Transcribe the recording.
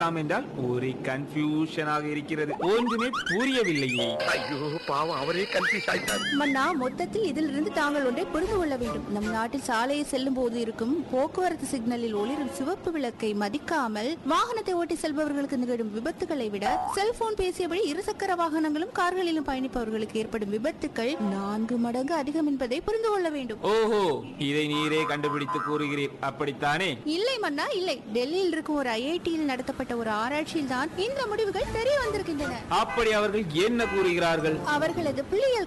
வேண்டாம் என்றால் ஒரே கன்ஃபியூஷனாக இருக்கிறது ஒன்றுமே புரியவில்லையே ஐயோ பாவம் அவரே கன்ஃபியூஸ் ஆயிட்டார் மன்னா மொத்தத்தில் இதிலிருந்து தாங்கள் ஒன்றை புரிந்து கொள்ள வேண்டும் நம் நாட்டில் சாலையை செல்லும் போது இருக்கும் போக்குவரத்து சிக்னலில் ஒளிரும் சிவப்பு விளக்கை மதிக்காமல் வாகனத்தை ஓட்டி செல்பவர்களுக்கு நிகழும் விபத்துகளை விட செல்போன் பேசியபடி இருசக்கர வாகனங்களும் கார்களிலும் பயணிப்பவர்களுக்கு ஏற்படும் விபத்துக்கள் நான்கு மடங்கு அதிகம் என்பதை புரிந்து கொள்ள வேண்டும் ஓஹோ இதை நீரே கண்டுபிடித்து கூறுகிறீர் அப்படித்தானே இல்லை மன்னா இல்லை டெல்லியில் இருக்கும் ஒரு ஐஐடியில் நடத்தப்பட்ட ஒரு ஆராய்ச்சியில் தான் இந்த முடிவுகள் தெரிய வந்திருக்கின்றன அப்படி அவர்கள் என்ன கூறுகிறார்கள் அவர்களது புள்ளியியல்